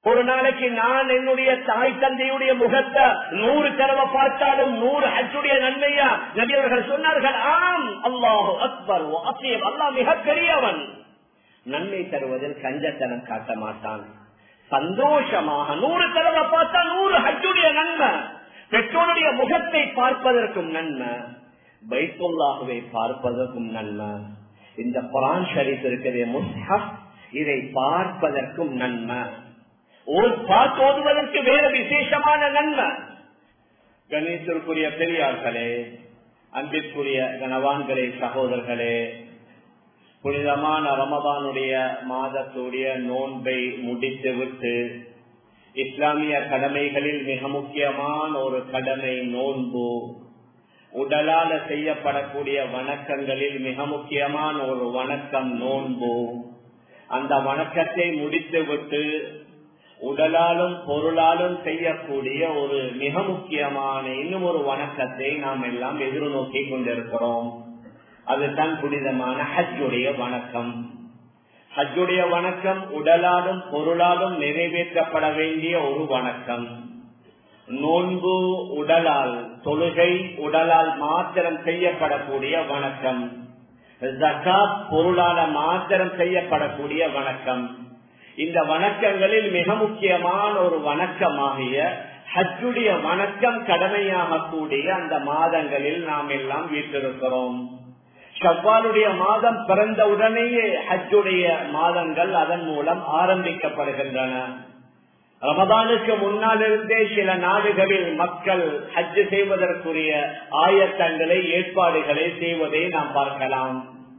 ஒரு நாளைக்கு நான் என்னுடைய தாய் தந்தையுடைய முகத்தை நூறு தடவை பார்த்தாலும் நூறு ஹஜ்ஜுடைய நன்மையா நபியவர்கள் சொன்னார்கள் ஆம் அல்லாஹ் அக்பர் அசியம் அல்லாஹ் மிக பெரியவன் நன்மை தருவதில் கஞ்சத்தனம் காட்ட மாட்டான் சந்தோஷமாக நூறு தடவை பார்த்தா நூறு ஹஜ்ஜுடைய நன்மை பெற்றோருடைய முகத்தை பார்ப்பதற்கும் நன்மை பைத்துல்லாகவே பார்ப்பதற்கும் நன்மை இந்த குரான் ஷரீப் இருக்கிற முஸ்ஹப் இதை பார்ப்பதற்கும் நன்மை ஓதுவதற்கு வேற விசேஷமான நன்மை கணேசருக்குரிய பெரியார்களே அன்பிற்குரிய கனவான்களே சகோதரர்களே புனிதமான ரமதானுடைய மாதத்துடைய நோன்பை முடித்து விட்டு இஸ்லாமிய கடமைகளில் மிக முக்கியமான ஒரு கடமை நோன்பு உடலால செய்யப்படக்கூடிய வணக்கங்களில் மிக முக்கியமான ஒரு வணக்கம் நோன்பு அந்த வணக்கத்தை முடித்து விட்டு உடலாலும் பொருளாலும் செய்யக்கூடிய ஒரு மிக முக்கியமான இன்னும் ஒரு வணக்கத்தை நாம் எல்லாம் எதிர்நோக்கி கொண்டிருக்கிறோம் அதுதான் புனிதமான ஹஜ்ஜுடைய வணக்கம் ஹஜ்ஜுடைய வணக்கம் உடலாலும் பொருளாலும் நிறைவேற்றப்பட வேண்டிய ஒரு வணக்கம் நோன்பு உடலால் தொழுகை உடலால் மாத்திரம் செய்யப்படக்கூடிய வணக்கம் ஜக்காத் பொருளால மாத்திரம் செய்யப்படக்கூடிய வணக்கம் இந்த வணக்கங்களில் மிக முக்கியமான ஒரு வணக்கமாகிய ஹஜ்ஜுடைய வணக்கம் கடமையாக கூடிய அந்த மாதங்களில் நாம் எல்லாம் வீட்டிருக்கிறோம் ஷவ்வாலுடைய மாதம் பிறந்த உடனேயே ஹஜ்ஜுடைய மாதங்கள் அதன் மூலம் ஆரம்பிக்கப்படுகின்றன ரமதானுக்கு முன்னால் இருந்தே சில நாடுகளில் மக்கள் ஹஜ் செய்வதற்குரிய ஆயத்தங்களை ஏற்பாடுகளை செய்வதை நாம் பார்க்கலாம்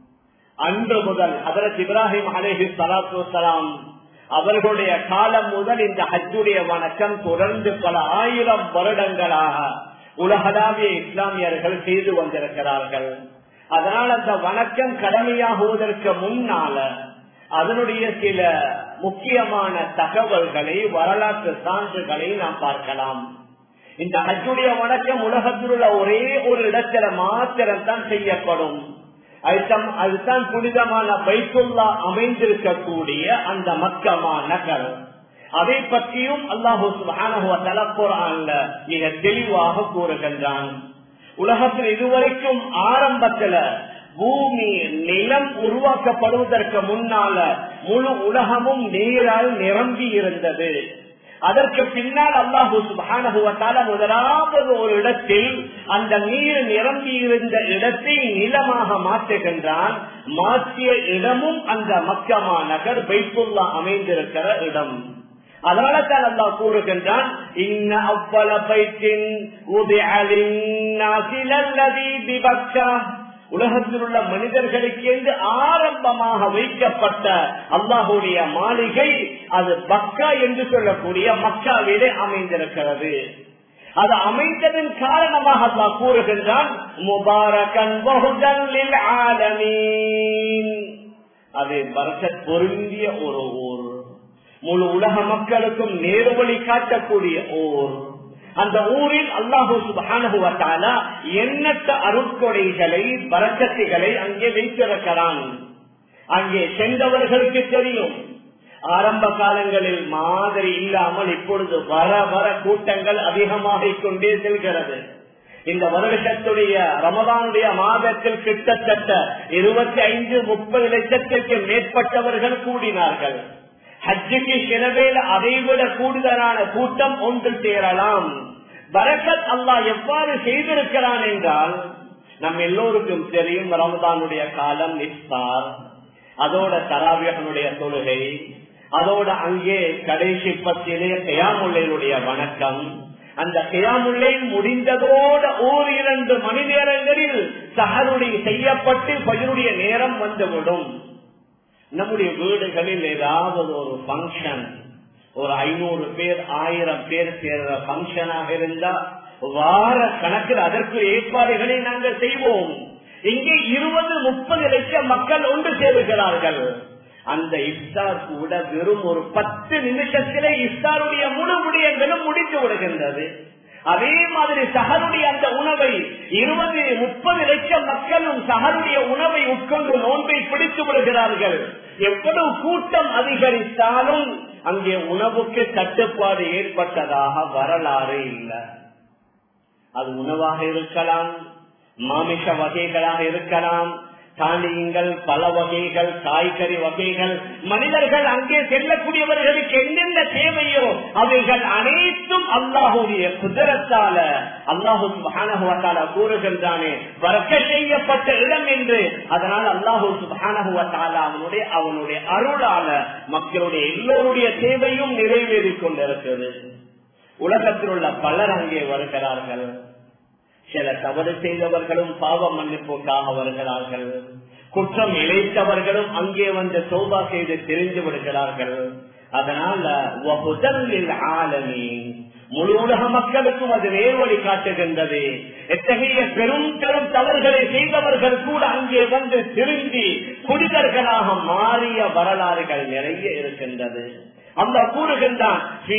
அன்று முதல் அதற்கு இப்ராஹிம் அலேஹி சலாத்து வலாம் அவர்களுடைய காலம் முதல் இந்த ஹஜ்ஜுடைய வணக்கம் தொடர்ந்து பல ஆயிரம் வருடங்களாக உலகளாவிய இஸ்லாமியர்கள் செய்து வந்திருக்கிறார்கள் அதனால் அந்த வணக்கம் கடமையாகுவதற்கு முன்னால அதனுடைய சில முக்கியமான தகவல்களை வரலாற்று சான்றுகளை நாம் பார்க்கலாம் இந்த ஹஜ்ஜுடைய வணக்கம் உலகத்தில் உள்ள ஒரே ஒரு இடத்துல மாத்திரம் தான் செய்யப்படும் அதுதான் அதுதான் புனிதமான பைத்துல்லா அமைந்திருக்கக்கூடிய அந்த மக்கமா நகர் அதை பற்றியும் அல்லாஹூ தலப்புறான்ல மிக தெளிவாக கூறுகின்றான் உலகத்தில் இதுவரைக்கும் ஆரம்பத்துல பூமி நிலம் உருவாக்கப்படுவதற்கு முன்னால முழு உலகமும் நீரால் நிரம்பி இருந்தது அதற்கு பின்னால் அல்லாஹூ சுபானுவத்தால முதலாவது ஒரு இடத்தில் அந்த நீர் நிரம்பி இருந்த இடத்தை நிலமாக மாற்றுகின்றான் மாற்றிய இடமும் அந்த மக்கமா நகர் பைத்துல்லா அமைந்திருக்கிற இடம் அதனால தான் அல்லா கூறுகின்றான் இன்ன அவ்வள பைத்தின் உலகத்தில் உள்ள மனிதர்களுக்கு என்று ஆரம்பமாக வைக்கப்பட்ட அல்லாஹுடைய மாளிகை அது பக்கா என்று சொல்லக்கூடிய மக்காவிலே அமைந்திருக்கிறது அது அமைந்ததன் காரணமாக அல்லா கூறுகின்றான் முபாரகன் அது பரசத் பொருந்திய ஒரு ஊர் முழு உலக மக்களுக்கும் நேர்வழி காட்டக்கூடிய ஊர் அந்த ஊரில் அல்லாஹூ சுபானுவத்தால எண்ணற்ற அருட்கொடைகளை பறக்கத்தைகளை அங்கே வைத்திருக்கிறான் அங்கே சென்றவர்களுக்கு தெரியும் ஆரம்ப காலங்களில் மாதிரி இல்லாமல் இப்பொழுது வர வர கூட்டங்கள் அதிகமாகிக் கொண்டே செல்கிறது இந்த வருடத்துடைய ரமதானுடைய மாதத்தில் கிட்டத்தட்ட இருபத்தி ஐந்து முப்பது லட்சத்திற்கு மேற்பட்டவர்கள் கூடினார்கள் ஹஜ்ஜுக்கு சிலவேல அதைவிட கூடுதலான கூட்டம் ஒன்று சேரலாம் பரக்கத் அல்லாஹ் எவ்வாறு செய்திருக்கிறான் என்றால் நம் எல்லோருக்கும் தெரியும் ரமதானுடைய காலம் நிஸ்தார் அதோட தராவியனுடைய தொழுகை அதோட அங்கே கடைசி பத்திலே கயாமுல்லையினுடைய வணக்கம் அந்த கியாமுல்லை முடிந்ததோட ஓர் இரண்டு மணி நேரங்களில் சஹருடைய செய்யப்பட்டு பயிலுடைய நேரம் வந்துவிடும் நம்முடைய வீடுகளில் ஏதாவது ஒரு பங்கன் ஒரு ஐநூறு பேர் ஆயிரம் பேர் சேர்ற பங்கனாக இருந்தா வார கணக்கில் அதற்கு ஏற்பாடுகளை நாங்கள் செய்வோம் இங்கே இருபது முப்பது லட்சம் மக்கள் ஒன்று சேருகிறார்கள் அந்த இஃப்தார் கூட வெறும் ஒரு பத்து நிமிஷத்திலே இஃப்தாருடைய முழு விடயங்களும் முடித்து விடுகின்றது அதே மாதிரி சஹருடைய அந்த உணவை இருபது முப்பது லட்சம் மக்களும் சஹருடைய உணவை உட்கொண்டு நோன்பை பிடித்து விடுகிறார்கள் எவ்வளவு கூட்டம் அதிகரித்தாலும் அங்கே உணவுக்கு தட்டுப்பாடு ஏற்பட்டதாக வரலாறு இல்லை அது உணவாக இருக்கலாம் மாமிச வகைகளாக இருக்கலாம் தானியங்கள் பல வகைகள் காய்கறி வகைகள் மனிதர்கள் அங்கே செல்லக்கூடியவர்களுக்கு என்னென்ன தேவையோ அவைகள் அனைத்தும் அல்லாஹுடைய குதிரத்தால அல்லாஹு சுபானகுவத்தால கூறுகின்றானே வரக்க செய்யப்பட்ட இடம் என்று அதனால் அல்லாஹு சுபானகுவத்தால அவனுடைய அவனுடைய அருளால மக்களுடைய எல்லோருடைய தேவையும் நிறைவேறிக் கொண்டிருக்கிறது உலகத்தில் உள்ள பலர் அங்கே வருகிறார்கள் சில தவறு செய்தவர்களும் பாவ மன்னிப்புக்காக வருகிறார்கள் குற்றம் இழைத்தவர்களும் அங்கே வந்து சோபா செய்து தெரிந்து விடுகிறார்கள் அதனால ஆலமி முழு உலக மக்களுக்கும் அது நேர்வழி காட்டுகின்றது எத்தகைய பெரும் பெரும் தவறுகளை செய்தவர்கள் கூட அங்கே வந்து திரும்பி குடிதர்களாக மாறிய வரலாறுகள் நிறைய இருக்கின்றது அந்த கூறுகின்றான்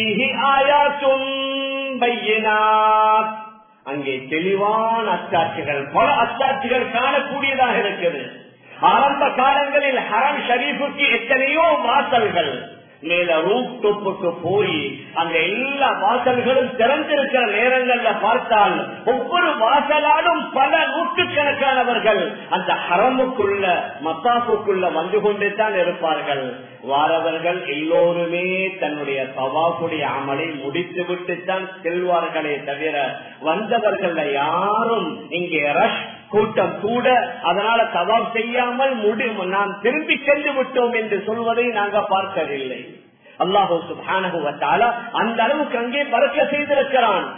அங்கே தெளிவான அச்சாட்சிகள் பல அச்சாட்சிகள் காணக்கூடியதாக இருக்குது ஆரம்ப காலங்களில் ஹரம் ஷரீஃபுக்கு எத்தனையோ வாசல்கள் மேல ரூப் டொப்புக்கு போய் அந்த எல்லா வாசல்களும் திறந்திருக்கிற நேரங்கள்ல பார்த்தால் ஒவ்வொரு வாசலாலும் பல நூற்றுக்கணக்கானவர்கள் அந்த ஹரமுக்குள்ள மத்தாப்புக்குள்ள வந்து கொண்டு தான் இருப்பார்கள் வாரவர்கள் எல்லோருமே தன்னுடைய சவாப்புடைய அமலை முடித்து விட்டுத்தான் செல்வார்களே தவிர வந்தவர்கள் யாரும் இங்கே ரஷ் கூட்டம் கூட அதனால தவாப் செய்யாமல் முடி நாம் திரும்பி சென்று விட்டோம் என்று சொல்வதை நாங்கள் பார்க்கவில்லை அல்லாஹூ சுபானகுவத்தால அந்த அளவுக்கு அங்கே பறக்க செய்திருக்கிறான்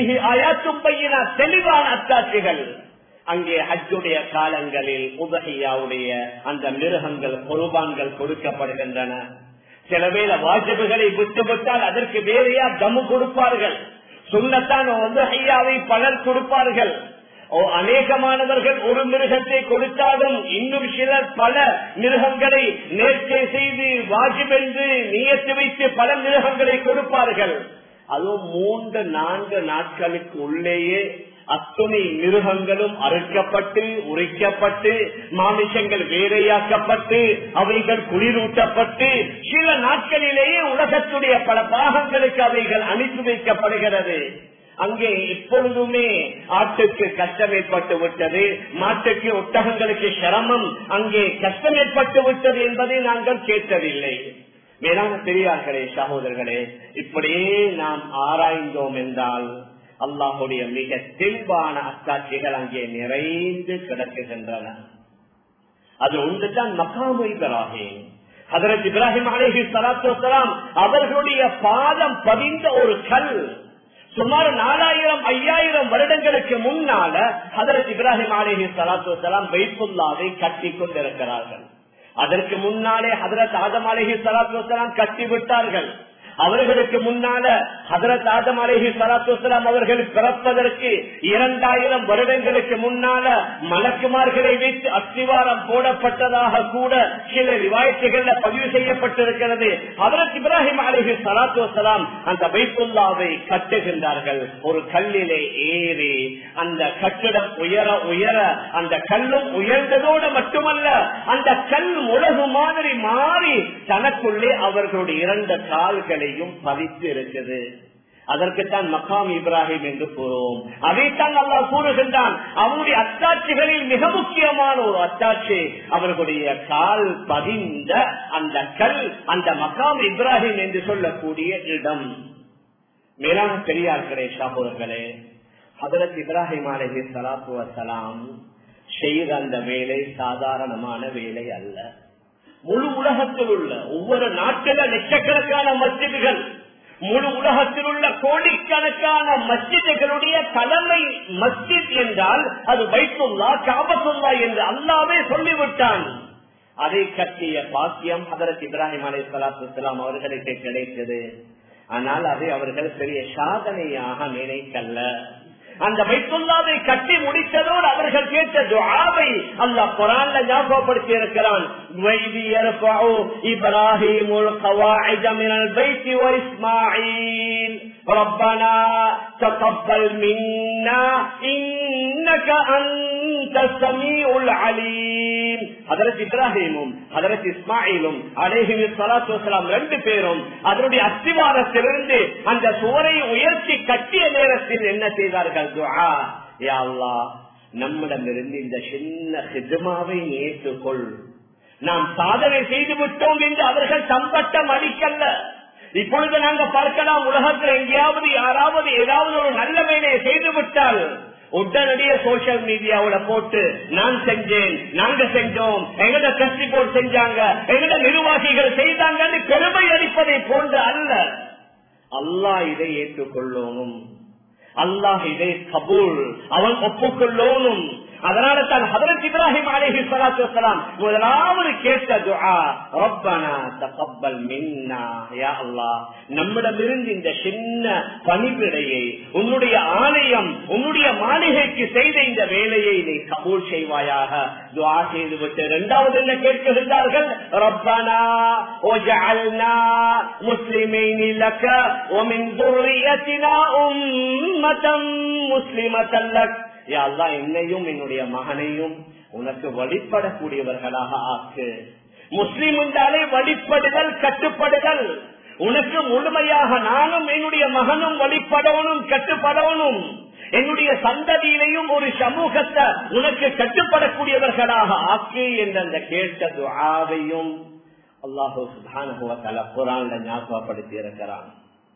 தெளிவான அத்தாட்சிகள் அங்கே ஹஜ்ஜுடைய காலங்களில் உபகையாவுடைய அந்த மிருகங்கள் குருபான்கள் கொடுக்கப்படுகின்றன சில வேளை வாஜிபுகளை விட்டுவிட்டால் அதற்கு வேறையா தமு கொடுப்பார்கள் சுண்ணத்தான் உபகையாவை பலர் கொடுப்பார்கள் அநேகமானவர்கள் ஒரு மிருகத்தை கொடுத்தாலும் இன்னும் சிலர் பல மிருகங்களை நேர்ச்சை செய்து வாஜிபென்று நியத்து வைத்து பல மிருகங்களை கொடுப்பார்கள் அதுவும் மூன்று நான்கு நாட்களுக்கு உள்ளேயே அத்துணை மிருகங்களும் அறுக்கப்பட்டு உரைக்கப்பட்டு மாமிசங்கள் வேறையாக்கப்பட்டு அவைகள் குளிரூட்டப்பட்டு சில நாட்களிலேயே உலகத்துடைய பல பாகங்களுக்கு அவைகள் அனுப்பி வைக்கப்படுகிறது அங்கே எப்பொழுதுமே ஆட்டுக்கு கஷ்டம் ஏற்பட்டு விட்டது மாட்டுக்கு ஒட்டகங்களுக்கு சிரமம் அங்கே கஷ்டம் ஏற்பட்டு விட்டது என்பதை நாங்கள் கேட்டதில்லை மேலான பெரியார்களே சகோதரர்களே இப்படியே நாம் ஆராய்ந்தோம் என்றால் அல்லாஹுடைய மிக தெளிவான அத்தாட்சிகள் அங்கே நிறைந்து கிடக்குகின்றன அது ஒன்றுதான் மகாமு இப்ராஹிம் அதற்கு இப்ராஹிம் அலேஹி சலாத்து அவர்களுடைய பாதம் பதிந்த ஒரு கல் சுமார் நாலாயிரம் ஐயாயிரம் வருடங்களுக்கு முன்னால ஹதரத் இப்ராஹிம் அலேஹி சலாத்து வலாம் வைப்புல்லாவை கட்டி கொண்டிருக்கிறார்கள் அதற்கு முன்னாலே ஹதரத் ஆதம் அலேஹி சலாத்து வலாம் கட்டி விட்டார்கள் அவர்களுக்கு முன்னால ஹதரத் ஆதம் அலேஹி சலாத்து வலாம் அவர்கள் பிறப்பதற்கு இரண்டாயிரம் வருடங்களுக்கு முன்னால மலக்குமார்களை வைத்து அஸ்திவாரம் போடப்பட்டதாக கூட சில ரிவாயத்துகள்ல பதிவு செய்யப்பட்டிருக்கிறது ஹதரத் இப்ராஹிம் அலேஹி சலாத்து வலாம் அந்த பைத்துல்லாவை கட்டுகின்றார்கள் ஒரு கல்லிலே ஏறி அந்த கட்டிடம் உயர உயர அந்த கல்லும் உயர்ந்ததோடு மட்டுமல்ல அந்த கல் உலகு மாதிரி மாறி தனக்குள்ளே அவர்களுடைய இரண்டு கால்களையும் பதித்து இருக்குது அதற்குத்தான் மக்காம் இப்ராஹிம் என்று கூறுவோம் அதைத்தான் நல்லா கூறுகின்றான் அவருடைய அத்தாட்சிகளில் மிக முக்கியமான ஒரு அத்தாட்சி அவர்களுடைய கால் பதிந்த அந்த கல் அந்த மக்காம் இப்ராஹிம் என்று சொல்லக்கூடிய இடம் மேலான பெரியார்களே ஷாபுர்களே ஹதரத் இப்ராஹிம் அலஹி சலாத்து வசலாம் செய்த அந்த வேலை சாதாரணமான வேலை அல்ல முழு உலகத்தில் உள்ள ஒவ்வொரு நாட்டில லட்சக்கணக்கான மஸ்ஜிதுகள் முழு உலகத்தில் உள்ள கோடிக்கணக்கான மஸ்ஜிதுகளுடைய தலைமை மஸ்ஜித் என்றால் அது வைத்துள்ளா காபத்துல்லா என்று அல்லாவே சொல்லிவிட்டான் அதை கட்டிய பாக்கியம் ஹதரத் இப்ராஹிம் அலை சலாத்து அவர்களுக்கு கிடைத்தது ஆனால் அதை அவர்கள் பெரிய சாதனையாக நினைக்கல்ல அந்த வைத்துள்ளாவை கட்டி முடித்ததோடு அவர்கள் கேட்ட துஆவை அல்லாஹ் குரான்ல ஞாபகப்படுத்தி இருக்கிறான் இப்ராஹிம் القواعد من البيت وإسماعيل ربنا تقبل منا إنك أنت السميع العليم ஹதரத் இப்ராஹிமும் ஹதரத் இஸ்மாயிலும் அலேஹிமி சலாத்து வசலாம் ரெண்டு பேரும் அதனுடைய அஸ்திவாரத்திலிருந்து அந்த சுவரை உயர்த்தி கட்டிய நேரத்தில் என்ன செய்தார்கள் துஆ யா அல்லாஹ் நம்மிடமிருந்து இந்த சின்ன ஹிஜமாவை ஏற்றுக்கொள் நாம் சாதனை செய்து விட்டோம் என்று அவர்கள் சம்பட்டம் அளிக்கல்ல இப்பொழுது நாங்க பார்க்கலாம் உலகத்தில் எங்கேயாவது யாராவது ஏதாவது ஒரு நல்ல வேலையை செய்து விட்டால் உடனடியே சோசியல் மீடியாவுல போட்டு நான் செஞ்சேன் நாங்க செஞ்சோம் எங்கட கட்சி போட்டு செஞ்சாங்க எங்கட நிர்வாகிகள் செய்தாங்கன்னு பெருமை அளிப்பதை போன்று அல்ல அல்லாஹ் இதை ஏற்றுக்கொள்ளணும் அல்லாஹ் இதை கபூல் அவன் ஒப்புக்கொள்ளோனும் அதனால தான் ஹதரத் இப்ராஹிம் அலைஹி ஸலாத்து வஸலாம் முதலாவது கேட்ட துஆ ரப்பனா தகப்பல் மின்னா யா அல்லாஹ் நம்மிடமிருந்து இந்த சின்ன பணிவிடையை உன்னுடைய ஆலயம் உன்னுடைய மாளிகைக்கு செய்த இந்த வேலையை நீ கபூல் செய்வாயாக துஆ செய்து விட்டு இரண்டாவது என்ன கேட்கின்றார்கள் ரப்பனா وجعلنا مسلمين لك ومن ذريتنا أمة مسلمة لك யா அல்லாஹ் என்னையும் என்னுடைய மகனையும் உனக்கு வழிபடக்கூடியவர்களாக ஆக்கு முஸ்லிம் என்றாலே வழிபடுதல் கட்டுப்படுதல் உனக்கு முழுமையாக நானும் என்னுடைய மகனும் வழிபடவனும் கட்டுப்படவனும் என்னுடைய சந்ததியிலையும் ஒரு சமூகத்தை உனக்கு கட்டுப்படக்கூடியவர்களாக ஆக்கு என்ற அந்த கேட்ட துஆவையும் அல்லாஹு சுபானுவத்தால குரான்ல ஞாபகப்படுத்தி இருக்கிறான்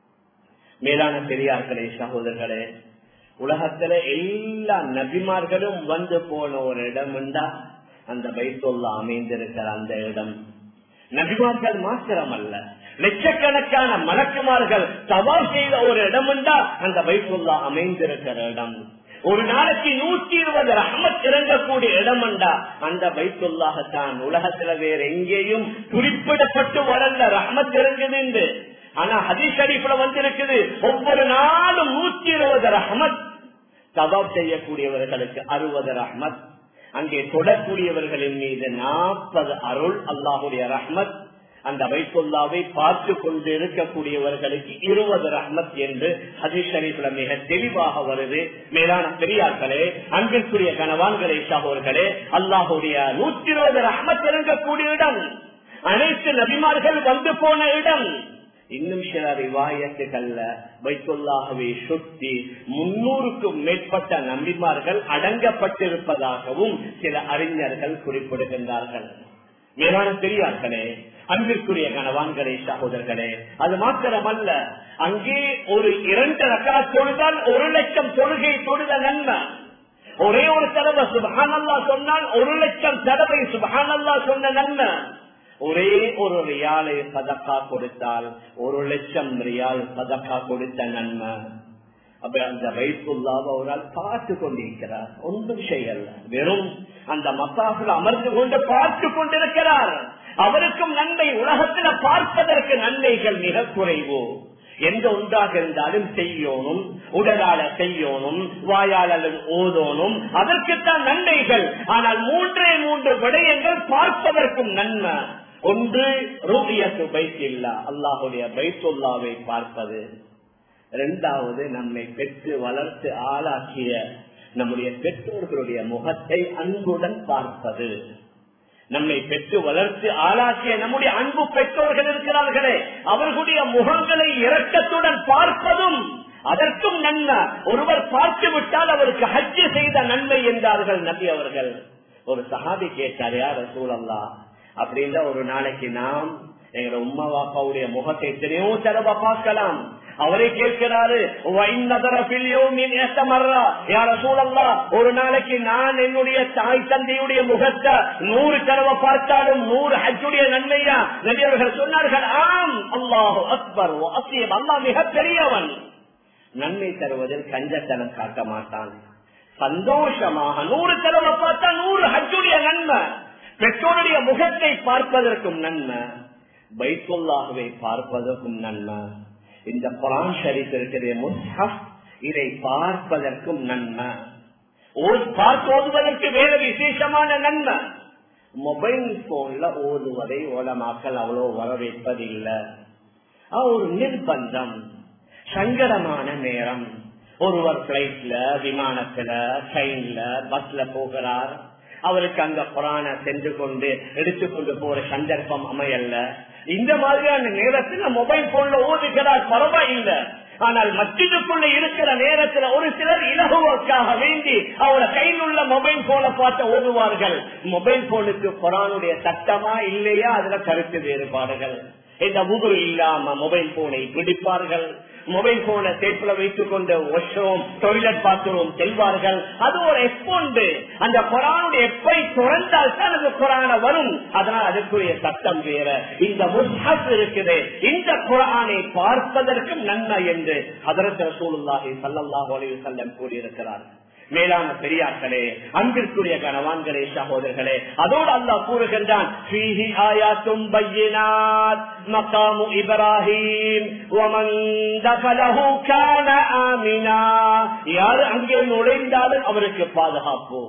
மேலான பெரியார்களே சகோதரர்களே உலகத்துல எல்லா நபிமார்களும் வந்து போன ஒரு இடம் உண்டா அந்த பைத்துல்லா அமைந்திருக்கிற அந்த இடம் நபிமார்கள் மாத்திரம் அல்ல லட்சக்கணக்கான மலக்குமார்கள் சவால் செய்த ஒரு இடம் உண்டா அந்த பைத்துல்லா அமைந்திருக்கிற இடம் ஒரு நாளைக்கு நூற்றி இருபது ரஹமத் இறங்கக்கூடிய இடம் உண்டா அந்த பைத்துல்லாகத்தான் உலகத்துல வேற எங்கேயும் குறிப்பிடப்பட்டு வளர்ந்த ரஹமத் இறங்குது என்று ஆனா ஹதீஸ் ஷரீஃப்ல வந்திருக்குது ஒவ்வொரு நாளும் நூத்தி இருபது ரஹமத் தவாப் செய்யக்கூடியவர்களுக்கு அறுபது ரஹ்மத் அங்கே தொடக்கூடியவர்களின் மீது நாற்பது அருள் அல்லாஹுடைய ரஹ்மத் அந்த வைத்துல்லாவை பார்த்து கொண்டு இருக்கக்கூடியவர்களுக்கு இருபது ரஹ்மத் என்று ஹதீஸ் ஷரீஃப்ல மிக தெளிவாக வருது மேலான பெரியார்களே அன்பிற்குரிய கனவான்களே சகோர்களே அல்லாஹுடைய நூத்தி இருபது ரஹ்மத் இறங்கக்கூடிய இடம் அனைத்து நபிமார்கள் வந்து போன இடம் இன்னும் சில ரிவாயத்துகள்ல வைத்துள்ளாகவே சுத்தி முன்னூறுக்கும் மேற்பட்ட நம்பிமார்கள் அடங்கப்பட்டிருப்பதாகவும் சில அறிஞர்கள் குறிப்பிடுகின்றார்கள் மேலான பெரியார்களே அன்பிற்குரிய கணவான்களே சகோதரர்களே அது மாத்திரமல்ல அங்கே ஒரு இரண்டு ரக்கா தொழுதால் ஒரு லட்சம் தொழுகை தொழுத நன்மை ஒரே ஒரு தடவை சுபஹானல்லா சொன்னால் ஒரு லட்சம் தடவை சுபஹானல்லா சொன்ன நன்மை ஒரே ஒரு ரியாலை பதக்கா கொடுத்தால் ஒரு லட்சம் ரியால் பதக்கா கொடுத்த நன்மை அப்ப அந்த வைத்துள்ளாவ அவரால் பார்த்து கொண்டிருக்கிறார் ஒன்றும் செய்யல வெறும் அந்த மசாசில் அமர்ந்து கொண்டு பார்த்து கொண்டிருக்கிறார் அவருக்கும் நன்மை உலகத்துல பார்ப்பதற்கு நன்மைகள் மிக குறைவோ எந்த ஒன்றாக இருந்தாலும் செய்யணும் உடலால செய்யணும் வாயாளர் ஓதோனும் அதற்குத்தான் நன்மைகள் ஆனால் மூன்றே மூன்று விடயங்கள் பார்ப்பதற்கும் நன்மை ஒன்று ரூபியத்து பைத்தில்லா அல்லாஹுடைய பைத்துல்லாவை பார்ப்பது இரண்டாவது நம்மை பெற்று வளர்த்து ஆளாக்கிய நம்முடைய பெற்றோர்களுடைய முகத்தை அன்புடன் பார்ப்பது நம்மை பெற்று வளர்த்து ஆளாக்கிய நம்முடைய அன்பு பெற்றோர்கள் இருக்கிறார்களே அவர்களுடைய முகங்களை இரக்கத்துடன் பார்ப்பதும் அதற்கும் நன்மை ஒருவர் பார்த்து விட்டால் அவருக்கு ஹஜ்ஜு செய்த நன்மை என்றார்கள் நபி அவர்கள் ஒரு சஹாபி கேட்டார் யார் சூழல்லா அப்படின்ற ஒரு நாளைக்கு நாம் எங்க உம்மா பாப்பாவுடைய முகத்தை எத்தனையோ தடவை பார்க்கலாம் அவரே கேட்கிறாரு ஒரு நாளைக்கு நான் என்னுடைய தாய் தந்தையுடைய முகத்தை நூறு தடவை பார்த்தாலும் நூறு ஹஜ்ஜுடைய நன்மையா நபியவர்கள் சொன்னார்கள் ஆம் அல்லாஹு அக்பர் அசியம் அல்லா மிக பெரியவன் நன்மை தருவதில் கஞ்சத்தனம் காட்ட மாட்டான் சந்தோஷமாக நூறு தடவை பார்த்தா நூறு ஹஜ்ஜுடைய நன்மை பெற்றோருடைய முகத்தை பார்ப்பதற்கும் நன்மை பைத்துல்லாகவே பார்ப்பதற்கும் நன்மை இந்த குரான் ஷரீப் இருக்கிற முஸ்ஹப் இதை பார்ப்பதற்கும் நன்மை பார்த்து ஓதுவதற்கு வேற விசேஷமான நன்மை மொபைல் போன்ல ஓதுவதை ஓலமாக்கல் அவ்வளோ வரவேற்பதில்லை ஒரு நிர்பந்தம் சங்கடமான நேரம் ஒருவர் பிளைட்ல விமானத்துல ட்ரெயின்ல பஸ்ல போகிறார் அவருக்கு அந்த குரான சென்று கொண்டு எடுத்துக்கொண்டு போற சந்தர்ப்பம் அமையல்ல இந்த மாதிரியான நேரத்தில் மொபைல் போன்ல ஓதுகிறார் பரவாயில்லை ஆனால் மத்தியதுக்குள்ள இருக்கிற நேரத்தில் ஒரு சிலர் இலகுவதற்காக வேண்டி அவரோட கையில் உள்ள மொபைல் போனை பார்த்து ஓதுவார்கள் மொபைல் போனுக்கு குரானுடைய சட்டமா இல்லையா அதுல கருத்து வேறுபாடுகள் இந்த உபு இல்லாம மொபைல் போனை பிடிப்பார்கள் மொபைல் போனை சேப்பில வைத்துக் கொண்டு வாஷ்ரூம் டொய்லெட் பாத்ரூம் செல்வார்கள் அது ஒரு எஃபோண்டு அந்த குரானுடைய எப்பை துறந்தால் தான் அது குரான வரும் அதனால் அதுக்குரிய சட்டம் வேற இந்த முஸ்ஹப் இருக்குது இந்த குரானை பார்ப்பதற்கும் நன்மை என்று அதரத் ரசூலுல்லாஹி ஸல்லல்லாஹு அலைஹி வஸல்லம் கூறியிருக்கிறார் மேலான பெரியார்களே அன்பிற்குரிய கணவான்களே சகோதரர்களே அதோடு அல்லாஹ் கூறுகின்றான் "ஃபீஹி ஆயாத்தும் பய்யினாத் மகாமு இப்ராஹீம் வமன் தகலஹு கான ஆமினா." யார் அங்கே நுழைந்தாலும் அவருக்கு பாதுகாப்பு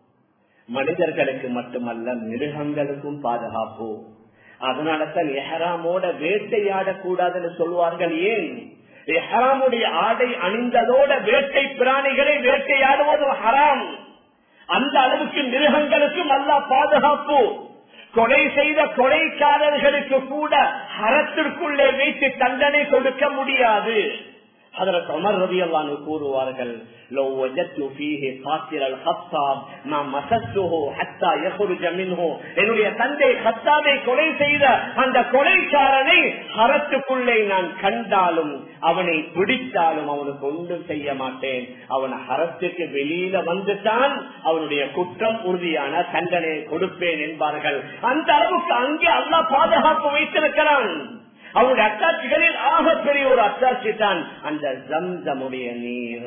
மனிதர்களுக்கு மட்டுமல்ல மிருகங்களுக்கும் பாதுகாப்பு அதனாலதான் எஹராமோட வேட்டையாடக்கூடாதுன்னு சொல்வார்கள் ஏன் ஹராமுடைய ஆடை அணிந்ததோட வேட்டை பிராணிகளை வேட்டையாடுவது ஹராம் அந்த அளவுக்கு மிருகங்களுக்கும் நல்லா பாதுகாப்பு கொலை செய்த கொலைக்காரர்களுக்கு கூட ஹரத்திற்குள்ளே வைத்து தண்டனை கொடுக்க முடியாது அதற்கு அமர் ரவி அல்லான்னு கூறுவார்கள் لو وجدت فيه قاتل الخطاب ما مسسته حتى يخرج منه என்னுடைய தந்தை ஹத்தாவை கொலை செய்த அந்த கொலைக்காரனை ஹரத்துக்குள்ளே நான் கண்டாலும் அவனை பிடித்தாலும் அவனுக்கு ஒன்றும் செய்ய மாட்டேன் அவன் ஹரத்துக்கு வெளியில வந்துட்டான் அவனுடைய குற்றம் உறுதியான தண்டனை கொடுப்பேன் என்பார்கள் அந்த அளவுக்கு அங்கே அல்லா பாதுகாப்பு வைத்திருக்கிறான் அவருடைய அத்தாட்சிகளில் ஆகப்பெரிய ஒரு அத்தாட்சி தான் அந்த ஜம்ஜமுடைய நீர்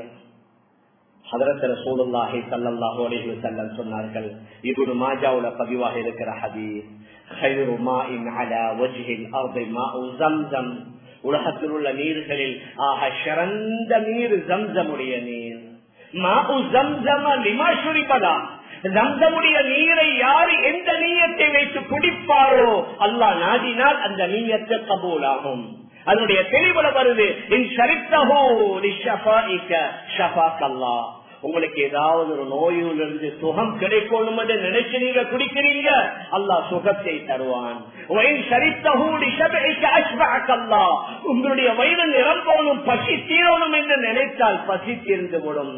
ஹதரத்தர சூழல்லாஹி சல்லல்லாஹு அலைஹி வஸல்லம் சொன்னார்கள் இப்னு மாஜாவுல பதிவாக இருக்கிற ஹதீஸ் خير ماء على وجه الارض ماء زمزم உலகத்தில் உள்ள நீர்களில் ஆக சிறந்த நீர் ஜம்ஜமுடைய நீர் மாவு ஜம்ஜம லிமா சுரிபதா ஜம்சமுடைய நீரை யாரு எந்த நீயத்தை வைத்து குடிப்பாரோ அல்லா நாடினால் அந்த நீயத்தை கபூலாகும் அதனுடைய தெளிவுல வருது உங்களுக்கு ஏதாவது ஒரு நோயில இருந்து சுகம் கிடைக்கணும் என்று நினைச்சு நீங்க குடிக்கிறீங்க அல்லாஹ் சுகத்தை தருவான் உங்களுடைய வயிறு நிரம்பணும் பசி தீரணும் என்று நினைத்தால் பசி தீர்ந்து விடும்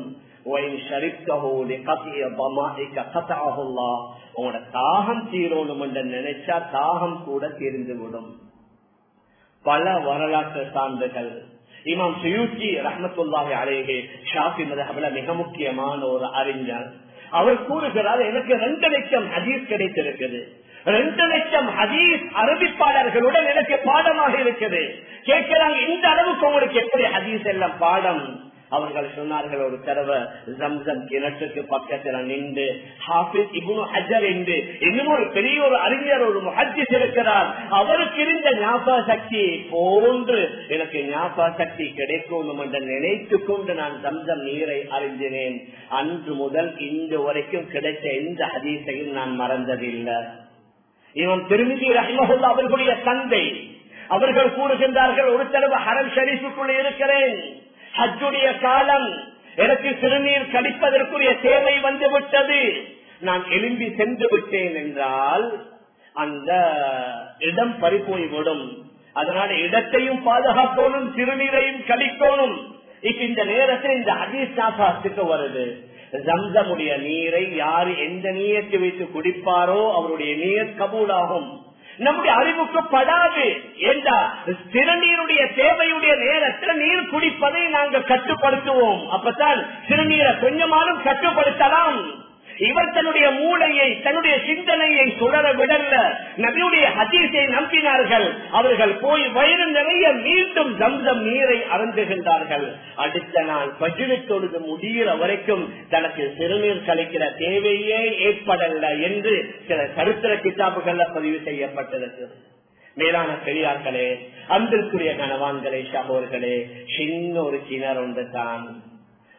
உங்களோட தாகம் தீரணும் என்று நினைச்சா தாகம் கூட தீர்ந்து விடும் பல வரலாற்று சான்றுகள் இமாம் சுயூச்சி ரஹமத்துல்லாஹி அலேஹே ஷாஃபி மதஹபல மிக முக்கியமான ஒரு அறிஞர் அவர் கூறுகிறார் எனக்கு ரெண்டு லட்சம் ஹதீஸ் கிடைத்திருக்குது ரெண்டு லட்சம் ஹதீஸ் அரபிப்பாளர்களுடன் எனக்கு பாடமாக இருக்குது கேட்கிறாங்க இந்த அளவுக்கு உங்களுக்கு எப்படி ஹதீஸ் எல்லாம் பாடம் அவர்கள் சொன்னார்கள் ஒரு தடவை ஜம்சம் கிணற்றுக்கு பக்கத்துல நின்று ஹாபிஸ் இபுனு ஹஜர் என்று இன்னும் ஒரு பெரிய ஒரு அறிஞர் ஒரு முஹஜிஸ் இருக்கிறார் அவருக்கு இருந்த ஞாபக சக்தி போன்று எனக்கு ஞாபக சக்தி கிடைக்கும் என்று நினைத்து கொண்டு நான் ஜம்சம் நீரை அறிந்தினேன் அன்று முதல் இன்று வரைக்கும் கிடைத்த எந்த ஹதீஸையும் நான் மறந்ததில்லை இவன் திருமிதி ரஹ்மஹுல்லா அவர்களுடைய தந்தை அவர்கள் கூறுகின்றார்கள் ஒரு தடவை ஹரம் ஷரீஃபுக்குள்ள இருக்கிறேன் ஹஜ்ஜுடைய காலம் எனக்கு சிறுநீர் கழிப்பதற்குரிய தேவை வந்து விட்டது நான் எழும்பி சென்று விட்டேன் என்றால் அந்த இடம் பறிப்போய் விடும் அதனால இடத்தையும் பாதுகாக்கணும் சிறுநீரையும் கழிக்கணும் இப்ப இந்த நேரத்தில் இந்த ஹதீஸ் நாசாத்துக்கு வருது ஜம்சமுடைய நீரை யாரு எந்த நீயத்தை வைத்து குடிப்பாரோ அவருடைய நீர் கபூலாகும் நம்முடைய அறிவுக்கு படாது என்ற சிறுநீருடைய தேவையுடைய நேரத்தில் நீர் குடிப்பதை நாங்கள் கட்டுப்படுத்துவோம் அப்பதான் சிறுநீரை கொஞ்சமாலும் கட்டுப்படுத்தலாம் இவர் தன்னுடைய மூளையை தன்னுடைய சிந்தனையை சுடர விடல்ல நபியுடைய ஹதீஸை நம்பினார்கள் அவர்கள் போய் வயிறு நிறைய மீண்டும் ஜம்சம் நீரை அருந்துகின்றார்கள் அடுத்த நாள் பஜினு தொழுது முடிகிற வரைக்கும் தனக்கு சிறுநீர் கழிக்கிற தேவையே ஏற்படல என்று சில சரித்திர கிதாபுகள்ல பதிவு செய்யப்பட்டிருக்கிறது மேலான பெரியார்களே அன்பிற்குரிய கணவான்களே சகோர்களே சின்ன ஒரு கிணறு ஒன்று தான்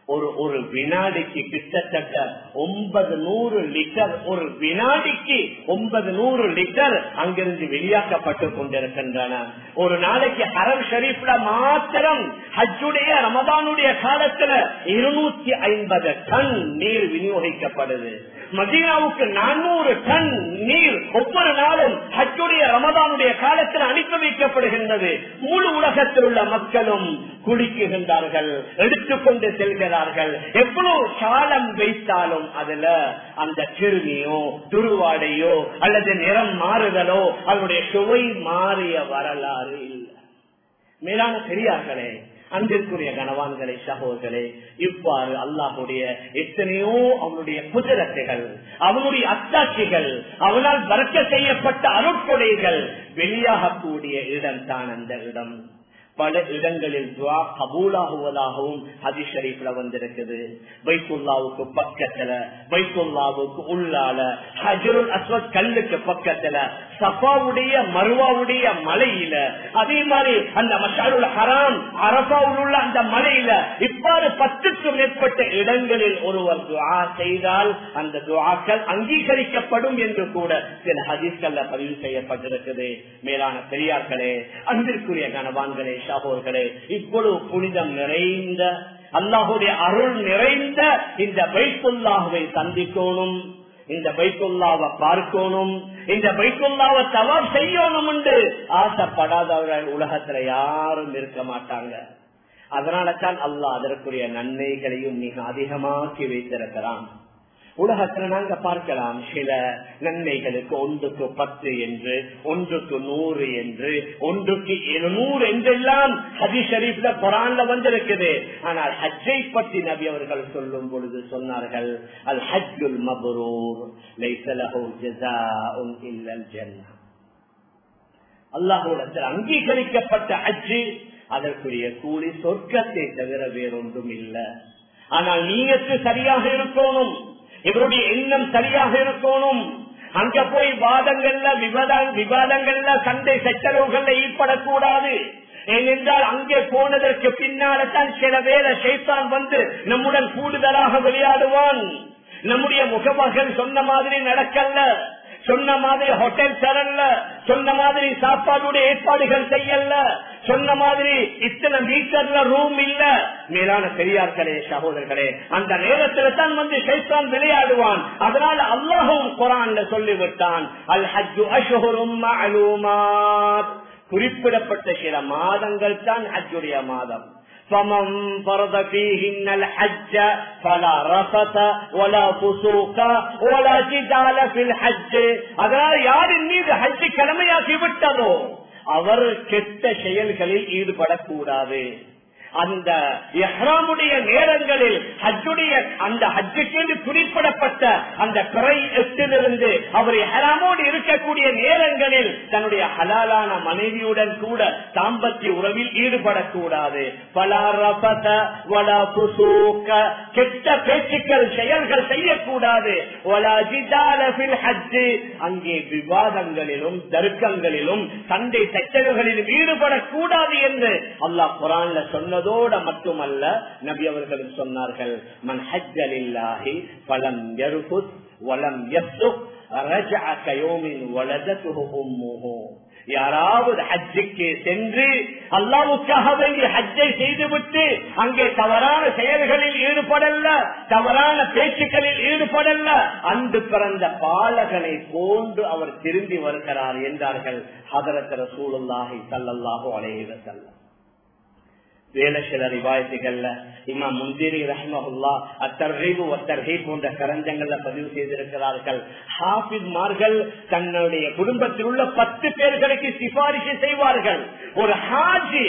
ஒரு ஒரு வினாடிக்கு கிட்டத்தட்ட ஒன்பது நூறு லிட்டர் ஒரு வினாடிக்கு ஒன்பது நூறு லிட்டர் அங்கிருந்து வெளியாக்கப்பட்டு கொண்டிருக்கின்றன ஒரு நாளைக்கு ஹரம் ஷரீப்ல மாத்திரம் ஹஜ்ஜுடைய ரமதானுடைய காலத்துல இருநூத்தி ஐம்பது டன் நீர் விநியோகிக்கப்படுது மதீனாவுக்கு நானூறு டன் நீர் ஒவ்வொரு நாளும் ஹஜ்ஜுடைய ரமதானுடைய காலத்தில் அனுப்பி வைக்கப்படுகின்றது முழு உலகத்தில் உள்ள மக்களும் குளிக்குகின்றார்கள் எடுத்துக்கொண்டு செல்கிறார்கள் எவ்வளவு காலம் வைத்தாலும் அதுல அந்த கிருமியோ துருவாடையோ அல்லது நிறம் மாறுதலோ அதனுடைய சுவை மாறிய வரலாறு இல்லை மேலான பெரியார்களே அன்பிற்குரிய கனவான்களே சகோதரே இவ்வாறு அல்லாஹுடைய எத்தனையோ அவனுடைய குதிரத்துகள் அவனுடைய அத்தாட்சிகள் அவனால் வறக்க செய்யப்பட்ட அருட்கொடைகள் வெளியாகக்கூடிய இடம் தான் அந்த இடம் பல இடங்களில் துவா கபூலாகுவதாகவும் ஹதீஸ் ஷரீஃப்ல வந்திருக்குது பைத்துல்லாவுக்கு பக்கத்துல பைத்துல்லாவுக்கு உள்ளால ஹஜருல் அஸ்வத் கல்லுக்கு பக்கத்துல சஃபாவுடைய மருவாவுடைய மலையில அதே மாதிரி அந்த மஷாருல் ஹராம் அரபாவில் உள்ள அந்த மலையில இவ்வாறு பத்துக்கும் மேற்பட்ட இடங்களில் ஒருவர் துவா செய்தால் அந்த துவாக்கள் அங்கீகரிக்கப்படும் என்று கூட சில ஹதீஸ்கள்ல பதிவு செய்யப்பட்டிருக்குது மேலான பெரியார்களே அன்பிற்குரிய கனவான்களே ஷாபோர்களே இவ்வளவு புனிதம் நிறைந்த அல்லாஹுடைய அருள் நிறைந்த இந்த பைத்துல்லாஹுவை சந்திக்கணும் இந்த பைத்துல்லாவை பார்க்கணும் இந்த பைத்துல்லாவை தவறு செய்யணும் என்று ஆசைப்படாதவர்கள் உலகத்துல யாரும் இருக்க மாட்டாங்க அதனால தான் அல்லாஹ் அதற்குரிய நன்மைகளையும் மிக அதிகமாக்கி வைத்திருக்கிறான் உலகத்துல நாங்க பார்க்கலாம் சில நன்மைகளுக்கு ஒன்றுக்கு பத்து என்று ஒன்றுக்கு நூறு என்று ஒன்றுக்கு எழுநூறு என்றெல்லாம் ஹதி ஷரீப்ல குரான்ல வந்திருக்குது ஆனால் ஹஜ்ஜை பற்றி நபி அவர்கள் சொல்லும் பொழுது சொன்னார்கள் அல் ஹஜ்ஜுல் மபரூர் லைசலஹு ஜஸாஉன் இல்லல் ஜன்னah அல்லாஹோடத்தில் அங்கீகரிக்கப்பட்ட அஜ்ஜு அதற்குரிய கூலி சொர்க்கத்தை தவிர வேறொன்றும் இல்லை ஆனால் நீயத்து சரியாக இருக்கணும் இவருடைய எண்ணம் சரியாக இருக்கணும் அங்க போய் வாதங்கள்ல விவாத விவாதங்கள்ல சண்டை சச்சரவுகள்ல ஈடுபடக்கூடாது ஏனென்றால் அங்கே போனதற்கு பின்னால தான் சில வேலை சைத்தான் வந்து நம்முடன் கூடுதலாக விளையாடுவான் நம்முடைய முகமகள் சொன்ன மாதிரி நடக்கல சொன்ன மாதிரி ஹோட்டல் தரல சொன்ன மாதிரி சாப்பாடுடைய ஏற்பாடுகள் செய்யல சொன்ன மாதிரி இத்தனை மீட்டர்ல ரூம் இல்ல மேலான பெரியார்களே சகோதரர்களே அந்த நேரத்தில் தான் வந்து சைத்தான் விளையாடுவான் அதனால அல்லாஹும் குரான்ல சொல்லிவிட்டான் அல் ஹஜ்ஜு அஷ்ஹுரும் மஅலூமாத் குறிப்பிடப்பட்ட சில மாதங்கள் தான் ஹஜ்ஜுடைய மாதம் فمن فرض فيهن الحج فلا رفث ولا فسوق ولا جدال في الحج அதனால் யாரின் மீது ஹஜ் கடமையாக்கி விட்டதோ அவர் கெட்ட செயல்களில் ஈடுபடக்கூடாது அந்த எஹ்ராமுடைய நேரங்களில் ஹஜ்ஜுடைய அந்த ஹஜ்ஜுக்கு குறிப்பிடப்பட்ட அந்த பிறை எட்டிலிருந்து அவர் எஹ்ராமோடு இருக்கக்கூடிய நேரங்களில் தன்னுடைய ஹலாலான மனைவியுடன் கூட தாம்பத்திய உறவில் ஈடுபடக்கூடாது கெட்ட பேச்சுக்கள் செயல்கள் செய்யக்கூடாது அங்கே விவாதங்களிலும் தர்க்கங்களிலும் சண்டை சச்சரவுகளிலும் ஈடுபடக்கூடாது என்று அல்லாஹ் குரான்ல சொன்னதோட மட்டுமல்ல நபி அவர்களும் சொன்னார்கள் மன் ஹஜ்ஜலில்லாஹி பலம் யருகுத் வலம் யஸ்துக் ரஜஅ கயோமின் வலதத்துஹு உம்முஹு யாராவது ஹஜ்ஜுக்கு சென்று அல்லாவுக்காக வேண்டி ஹஜ்ஜை செய்துவிட்டு அங்கே தவறான செயல்களில் ஈடுபடல தவறான பேச்சுக்களில் ஈடுபடல அன்று பிறந்த பாலகனை போன்று அவர் திரும்பி வருகிறார் என்றார்கள் ஹதரத் ரசூலுல்லாஹி ஸல்லல்லாஹு அலைஹி வஸல்லம் வேலை சில ரிவாயத்துகள்ல இமா முந்திரி ரஹ்மஹுல்லா அத்தர்ஹீபு ஒத்தர்ஹீ போன்ற கரஞ்சங்கள்ல பதிவு செய்திருக்கிறார்கள் ஹாபித்மார்கள் தன்னுடைய குடும்பத்தில் உள்ள பத்து பேர்களுக்கு சிபாரிசு செய்வார்கள் ஒரு ஹாஜி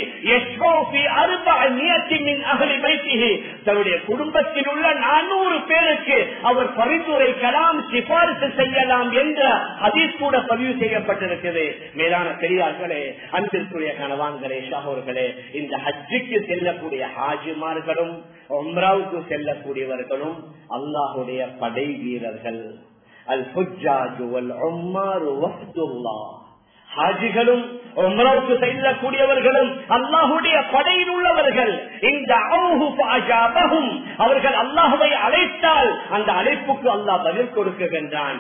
தன்னுடைய குடும்பத்தில் உள்ள நானூறு பேருக்கு அவர் பரிந்துரைக்கலாம் சிபாரிசு செய்யலாம் என்ற ஹதீஸ் கூட பதிவு செய்யப்பட்டிருக்கிறது மேலான பெரியார்களே அன்பிற்குரிய கணவான்களே ஷாகோர்களே இந்த ஹஜ்ஜுக்கு செல்லக்கூடிய ஹாஜிமார்களும் ஒம்ராவுக்கு செல்லக்கூடியவர்களும் அல்லாஹுடைய படை வீரர்கள் அல் ஹுஜாஜு வல் உம்மாரு வஃப்துல்லாஹ் ஹாஜிகளும் உம்ராவுக்கு செல்லக்கூடியவர்களும் அல்லாஹுடைய படையில் உள்ளவர்கள் இந்த அவர்கள் அல்லாஹுவை அழைத்தால் அந்த அழைப்புக்கு அல்லாஹ் பதில் கொடுக்குகின்றான்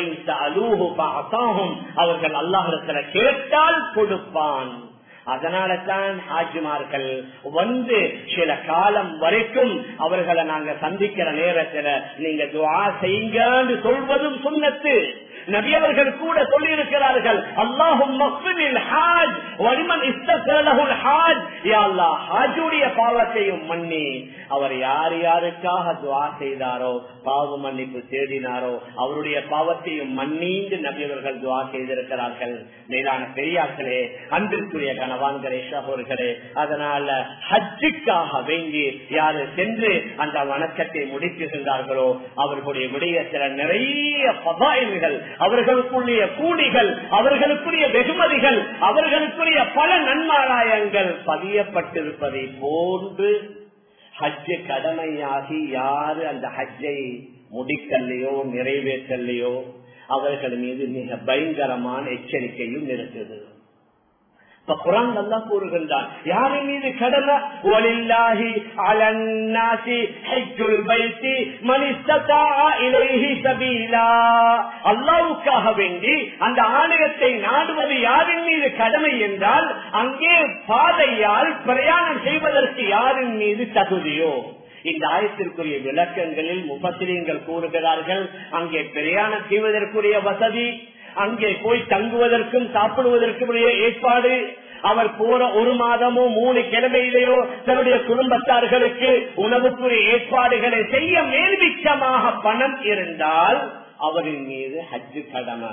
அவர்கள் அல்லாஹிடத்துல கேட்டால் கொடுப்பான் அதனால தான் ஹாஜிமார்கள் வந்து சில காலம் வரைக்கும் அவர்களை நாங்க சந்திக்கிற நேரத்துல நீங்க துவா செய்யுங்கன்னு சொல்வதும் சுண்ணத்து நபி அவர்கள் கூட சொல்லி இருக்கிறார்கள் அல்லாஹும் ஹாஜ் வலிமன் ஹாஜ் ஹாஜுடைய பாவத்தையும் மன்னி அவர் யார் யாருக்காக துவா செய்தாரோ பாவ மன்னிப்பு தேடினாரோ அவருடைய பாவத்தையும் மன்னிந்து நபி அவர்கள் துவா செய்திருக்கிறார்கள் மேலான பெரியார்களே அன்பிற்குரிய கணவான்களே சகோர்களே அதனால ஹஜ்ஜுக்காக வேண்டி யாரு சென்று அந்த வணக்கத்தை முடிக்குகின்றார்களோ அவர்களுடைய விடயத்தில் நிறைய பதாயல்கள் அவர்களுக்குரிய கூலிகள் அவர்களுக்குரிய வெகுமதிகள் அவர்களுக்குரிய பல நன்மாராயங்கள் பதியப்பட்டிருப்பதை போன்று ஹஜ்ஜு கடமையாகி யாரு அந்த ஹஜ்ஜை முடிக்கலையோ நிறைவேற்றலையோ அவர்கள் மீது மிக பயங்கரமான எச்சரிக்கையும் இருக்குது இப்ப குரான் நல்லா கூறுகின்றான் யாரின் மீது கடமை ஒலில்லாஹி அலன்னாசி ஹஜ்ஜுல் பைத்தி மனிஸ்ததா இலைஹி சபீலா அல்லாஹ்வுக்காக வேண்டி அந்த ஆலயத்தை நாடுவது யாரின் மீது கடமை என்றால் அங்கே பாதையால் பிரயாணம் செய்வதற்கு யாரின் மீது தகுதியோ இந்த ஆயத்திற்குரிய விளக்கங்களில் முப்பத்திரியங்கள் கூறுகிறார்கள் அங்கே பிரயாணம் செய்வதற்குரிய வசதி அங்கே போய் தங்குவதற்கும் சாப்பிடுவதற்கும் ஏற்பாடு அவர் போற ஒரு மாதமோ மூணு கிழமையிலேயோ தன்னுடைய குடும்பத்தார்களுக்கு உணவுக்குரிய ஏற்பாடுகளை செய்ய மேல்மிச்சமாக பணம் இருந்தால் அவரின் மீது ஹஜ்ஜு கடமை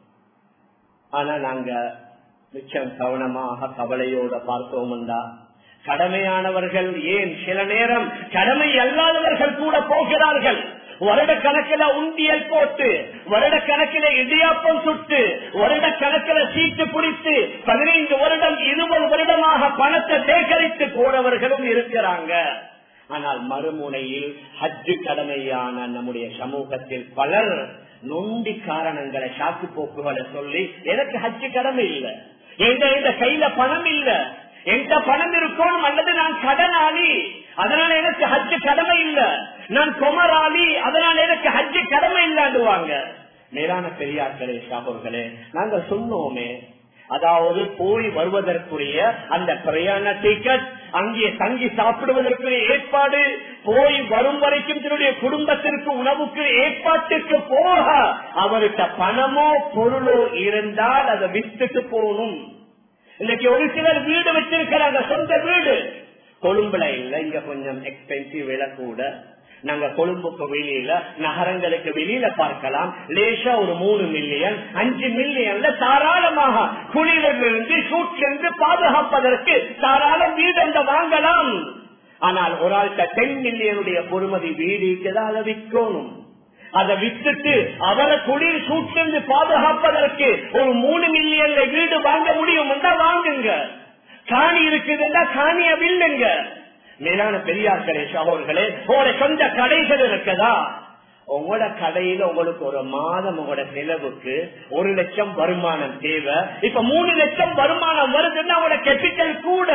ஆனா நாங்க மிச்சம் கவனமாக கவலையோட பார்த்தோம்டா கடமையானவர்கள் ஏன் சில நேரம் கடமை அல்லாதவர்கள் கூட போகிறார்கள் வருட கணக்கில உண்டியல் போட்டு வருட கணக்கில இடியாப்பம் சுட்டு வருட கணக்கில சீட்டு பிடித்து பதினைந்து வருடம் இருபது வருடமாக பணத்தை சேகரித்து போனவர்களும் இருக்கிறாங்க ஆனால் மறுமுனையில் ஹஜ்ஜு கடமையான நம்முடைய சமூகத்தில் பலர் நொண்டி காரணங்களை சாக்கு போக்குகளை சொல்லி எனக்கு ஹஜ்ஜு கடமை இல்லை எந்த கையில பணம் இல்லை எந்த பணம் இருக்கணும் அல்லது நான் கடனாளி அதனால எனக்கு ஹஜ்ஜு கடமை இல்ல நான் குமராளி அதனால எனக்கு ஹஜ்ஜு கடமை இல்லாண்டுவாங்க மேலான பெரியார்களே ஷாபர்களே நாங்க சொன்னோமே அதாவது போய் வருவதற்குரிய அந்த பிரயாண டிக்கெட் அங்கே தங்கி சாப்பிடுவதற்குரிய ஏற்பாடு போய் வரும் வரைக்கும் தன்னுடைய குடும்பத்திற்கு உணவுக்கு ஏற்பாட்டுக்கு போக அவர்கிட்ட பணமோ பொருளோ இருந்தால் அதை வித்துட்டு போகணும் இன்னைக்கு ஒரு சிலர் வீடு வச்சிருக்கிறாங்க சொந்த வீடு கொழும்புல இல்ல இங்க கொஞ்சம் எக்ஸ்பென்சிவ் விலை கூட நாங்க கொழும்புக்கு வெளியில நகரங்களுக்கு வெளியில பார்க்கலாம் லேசா ஒரு மூணு மில்லியன் அஞ்சு மில்லியன்ல தாராளமாக குளிரிலிருந்து சூட்டிலிருந்து பாதுகாப்பதற்கு தாராளம் வீடு அந்த வாங்கலாம் ஆனால் ஒரு ஆள்கிட்ட டென் மில்லியனுடைய பொறுமதி வீடு அதை விற்கணும் அதை வித்துட்டு அவரை குளிர் சூட்டிலிருந்து பாதுகாப்பதற்கு ஒரு மூணு மில்லியன்ல வீடு வாங்க முடியும் வாங்குங்க காணி இருக்குதுன்னா காணிய வில்லுங்க மேலான பெரியார்களே சகோதர்களே உங்களோட சொந்த கடைகள் இருக்குதா உங்களோட கடையில உங்களுக்கு ஒரு மாதம் உங்களோட செலவுக்கு ஒரு லட்சம் வருமானம் தேவை இப்ப மூணு லட்சம் வருமானம் வருதுன்னா உங்களோட கேபிட்டல் கூட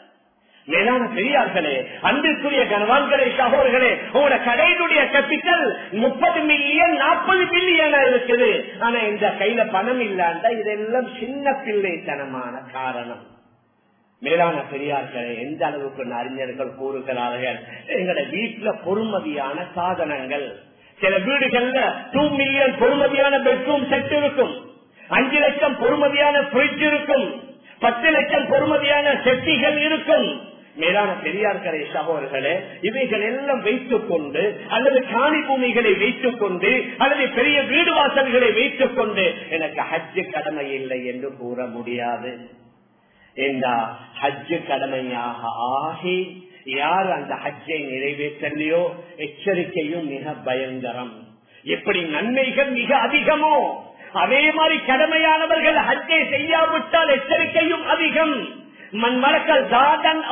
மேலான பெரியார்களே அன்பிற்குரிய கனவான்களே சகோதர்களே உங்களோட கடையினுடைய கேபிட்டல் முப்பது மில்லியன் நாற்பது மில்லியன் இருக்குது ஆனா இந்த கையில பணம் இல்லாண்டா இதெல்லாம் சின்ன பிள்ளைத்தனமான காரணம் மேலான பெரியார்களே எந்த அளவுக்கு அறிஞர்கள் கூறுகிறார்கள் எங்களோட வீட்டுல பொறுமதியான சாதனங்கள் சில வீடுகள்ல டூ மில்லியன் பொறுமதியான பெட்ரூம் செட் இருக்கும் அஞ்சு லட்சம் பொறுமதியான பிரிட்ஜ் இருக்கும் பத்து லட்சம் பொறுமதியான செட்டிகள் இருக்கும் மேலான பெரியார்களே சகோதரர்களே இவைகள் எல்லாம் வைத்துக் கொண்டு அல்லது காணி பூமிகளை வைத்துக் கொண்டு அல்லது பெரிய வீடு வாசல்களை வைத்துக் கொண்டு எனக்கு ஹஜ்ஜு கடமை இல்லை என்று கூற முடியாது இந்த ஹஜ்ஜு கடமையாக ஆகி யார் அந்த ஹஜ்ஜை நிறைவேற்றலையோ எச்சரிக்கையும் மிக பயங்கரம் எப்படி நன்மைகள் மிக அதிகமோ அதே மாதிரி கடமையானவர்கள் ஹஜ்ஜை செய்யாவிட்டால் எச்சரிக்கையும் அதிகம் மண் மறக்கல் தாதன்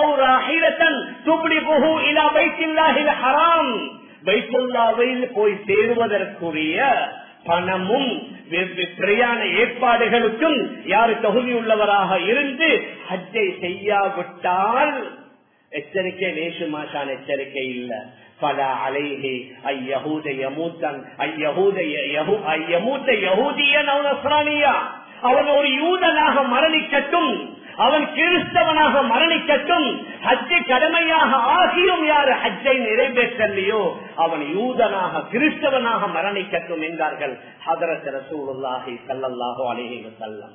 ஹராம் வைத்துல்லாவில் போய் சேருவதற்குரிய பணமும் பிரயாண ஏற்பாடுகளுக்கும் யாரு தகுதி உள்ளவராக இருந்து ஹஜ்ஜை செய்யாவிட்டால் எச்சரிக்கை நேசு மாஷான் எச்சரிக்கை இல்ல பல அலைஹி ஐயஹூத யமூத்தன் ஐயஹூத ஐயமூத்த யஹூதியன் அவன் அஸ்ரானியா அவன் ஒரு யூதனாக மரணிக்கட்டும் அவன் கிறிஸ்தவனாக மரணிக்கட்டும் ஹஜ்ஜை கடமையாக ஆகியும் யாரு ஹஜ்ஜை நிறைவேற்றலையோ அவன் யூதனாக கிறிஸ்தவனாக மரணிக்கட்டும் என்றார்கள் ஹதரத் ரசூலுல்லாஹி ஸல்லல்லாஹு அலைஹி வஸல்லம்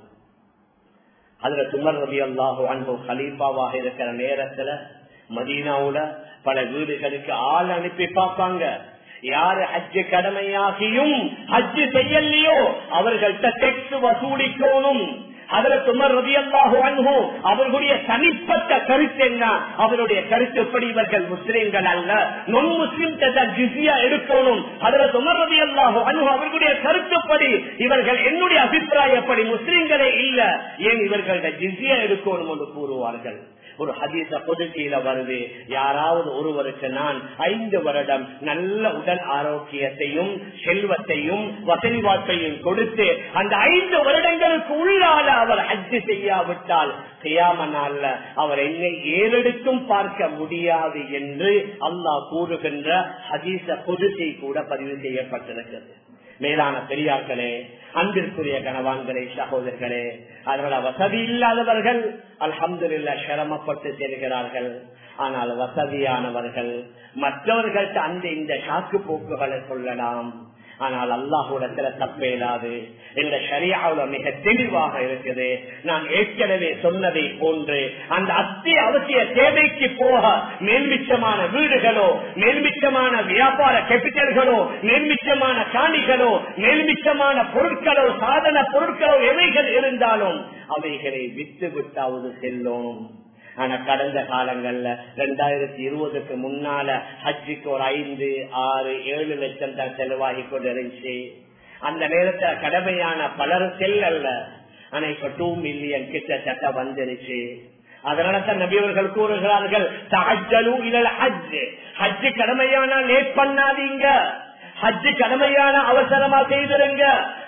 அதுல துமர் ரபி அல்லாஹு அன்பு ஹலீஃபாவாக இருக்கிற நேரத்துல மதீனாவுல பல வீடுகளுக்கு ஆள் அனுப்பி பார்ப்பாங்க யாரு ஹஜ்ஜு கடமையாகியும் ஹஜ்ஜு செய்யலையோ அவர்கள்ட்ட டெக்ஸ் வசூலிக்கணும் அதுல துமர் ரவி அல்லாஹு அன்ஹோ அவர்களுடைய தனிப்பட்ட கருத்து என்ன அவருடைய கருத்து எப்படி இவர்கள் முஸ்லிம்கள் அல்ல நொன் முஸ்லிம் ஜிசியா எடுக்கணும் அதுல துமர் ரவி அல்லாஹு அன்ஹோ அவர்களுடைய கருத்துப்படி இவர்கள் என்னுடைய அபிப்பிராயப்படி முஸ்லிம்களே இல்ல ஏன் இவர்கள்ட்ட ஜிசியா எடுக்கணும் என்று கூறுவார்கள் ஒரு ஹதீச பொதுக்கீழ வருது யாராவது ஒருவருக்கு நான் ஐந்து வருடம் நல்ல உடல் ஆரோக்கியத்தையும் செல்வத்தையும் வசதி வாய்ப்பையும் கொடுத்து அந்த ஐந்து வருடங்களுக்கு உள்ளால அவர் ஹஜ்ஜு செய்யாவிட்டால் செய்யாம நாள்ல அவர் என்னை ஏறெடுத்தும் பார்க்க முடியாது என்று அல்லாஹ் கூறுகின்ற ஹதீச பொதுக்கை கூட பதிவு செய்யப்பட்டிருக்கிறது மேலான பெரியார்களே அன்பிற்குரிய கணவான்களே சகோதரர்களே அதனால வசதி இல்லாதவர்கள் அல்ஹம்துல்ல சிரமப்பட்டு செல்கிறார்கள் ஆனால் வசதியானவர்கள் மற்றவர்கள்ட்ட அந்த இந்த சாக்கு போக்குகளை சொல்லலாம் ஆனால் அல்லாஹூடத்துல தப்பேலாது இந்த ஷரியாவுல மிக தெளிவாக இருக்குது நான் ஏற்கனவே சொன்னதை போன்று அந்த அத்தியாவசிய தேவைக்கு போக மேல்மிச்சமான வீடுகளோ மேல்மிச்சமான வியாபார கேபிட்டல்களோ மேல்மிச்சமான காணிகளோ மேல்மிச்சமான பொருட்களோ சாதன பொருட்களோ எவைகள் இருந்தாலும் அவைகளை விட்டு விட்டாவது செல்லும் ஆனா கடந்த காலங்கள்ல ரெண்டாயிரத்தி இருபதுக்கு முன்னால ஹஜ்ஜுக்கு ஒரு ஐந்து ஆறு ஏழு லட்சம் தான் செலவாகி கொண்டு இருந்துச்சு அந்த நேரத்துல கடமையான பலர் செல்லல்ல ஆனா இப்ப டூ மில்லியன் கிட்டத்தட்ட வந்துருச்சு அதனால தான் நபியவர்கள் கூறுகிறார்கள் தாஜலு இழல் ஹஜ் ஹஜ்ஜு கடமையானா லேட் பண்ணாதீங்க ஹஜ்ஜு கடமையான அவசரமா செய்திருங்க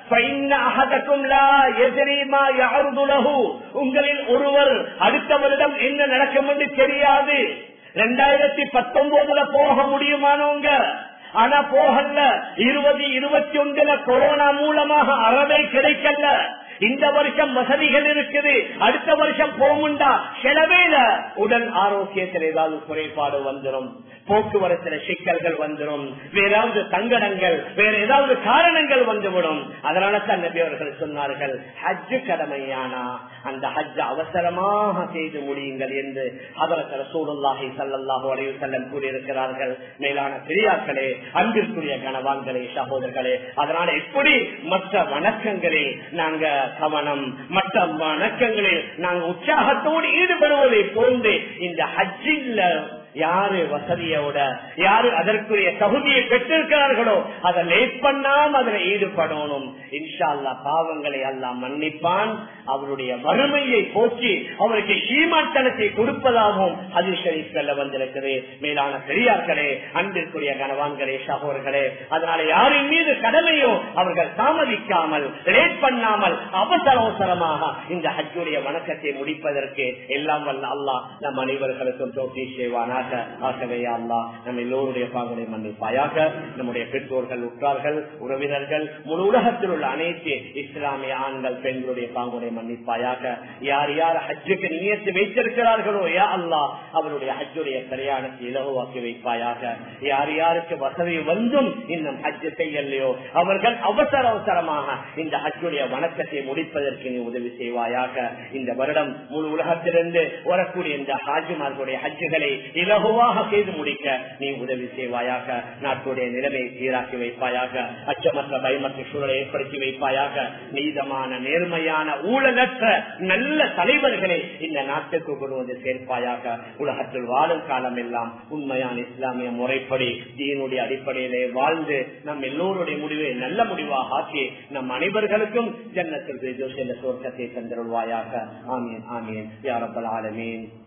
உங்களில் ஒருவர் அடுத்த வருடம் என்ன நடக்கும் என்று தெரியாது ரெண்டாயிரத்தி பத்தொன்பதுல போக முடியுமானவங்க ஆனா போகல இருபது இருபத்தி ஒன்றுல கொரோனா மூலமாக அறவே கிடைக்கல இந்த வருஷம் வசதிகள் இருக்குது அடுத்த வருஷம் போகுண்டா செலவேல உடல் ஆரோக்கியத்தில் ஏதாவது குறைபாடு வந்துடும் போக்குவரத்துல சிக்கல்கள் வந்துடும் வேறாவது தங்கடங்கள் வேற ஏதாவது காரணங்கள் வந்துவிடும் அதனால தான் நபி அவர்கள் சொன்னார்கள் ஹஜ்ஜு கடமையானா அந்த ஹஜ் அவசரமாக செய்து முடியுங்கள் என்று அதற்கு சூழல்லாகி சல்லல்லாஹு அலைவு செல்லம் கூறியிருக்கிறார்கள் மேலான பெரியார்களே அன்பிற்குரிய கணவான்களே சகோதரர்களே அதனால எப்படி மற்ற வணக்கங்களில் நாங்க கவனம் மற்ற வணக்கங்களில் நாங்கள் உற்சாகத்தோடு ஈடுபடுவதை போன்று இந்த ஹஜ்ஜில் யாரு வசதியோட யாரு அதற்குரிய தகுதியை பெற்றிருக்கிறார்களோ அதை லேட் பண்ணாம அதுல ஈடுபடணும் இன்ஷா அல்லா பாவங்களை எல்லாம் மன்னிப்பான் அவருடைய வறுமையை போக்கி அவருக்கு ஈமாட்டனத்தை கொடுப்பதாகவும் அதில் ஷரீஃப்ல வந்திருக்கிறது மேலான பெரியார்களே அன்பிற்குரிய கனவான்களே சகோதர்களே அதனால யாரின் மீது கடமையோ அவர்கள் தாமதிக்காமல் லேட் பண்ணாமல் அவசர அவசரமாக இந்த ஹஜ்ஜுடைய வணக்கத்தை முடிப்பதற்கு எல்லாம் வல்ல அல்லாஹ் நம் அனைவர்களுக்கும் தோற்றி செய்வானாக ஆகவே அல்லா நம் எல்லோருடைய பாகங்களை மன்னிப்பாயாக நம்முடைய பெற்றோர்கள் உற்றார்கள் உறவினர்கள் முழு உலகத்தில் உள்ள அனைத்து இஸ்லாமிய ஆண்கள் பெண்களுடைய பாங்குடைய மன்னிப்பாயாக யார் யார் ஹஜ்ஜுக்கு நியத்து வைத்திருக்கிறார்களோ யா அல்லா அவருடைய ஹஜ்ஜுடைய பிரயாணத்தை இலகுவாக்கி வைப்பாயாக யார் யாருக்கு வசதி வந்தும் இன்னும் ஹஜ்ஜு செய்யலையோ அவர்கள் அவசர அவசரமாக இந்த ஹஜ்ஜுடைய வணக்கத்தை முடிப்பதற்கு நீ உதவி செய்வாயாக இந்த வருடம் முழு உலகத்திலிருந்து வரக்கூடிய இந்த ஹாஜிமார்களுடைய ஹஜ்ஜுகளை இலகுவாக செய்து முடிக்க நீ உதவி செய்வாயாக நாட்டுடைய நிலைமையை சீராக்கி வைப்பாயாக அச்சமற்ற பயமற்ற சூழலை ஏற்படுத்தி வைப்பாயாக நீதமான நேர்மையான ஊழலற்ற நல்ல தலைவர்களை இந்த நாட்டுக்கு கொண்டு வந்து சேர்ப்பாயாக உலகத்தில் வாழும் காலம் எல்லாம் உண்மையான இஸ்லாமிய முறைப்படி தீனுடைய அடிப்படையிலே வாழ்ந்து நம் எல்லோருடைய முடிவை நல்ல முடிவாக ஆக்கி நம் அனைவர்களுக்கும் ஜன்னத்தில் என்ற சுவர்க்கத்தை தந்திருவாயாக ஆமீன் ஆமீன் யாரப்பல் ஆலமீன்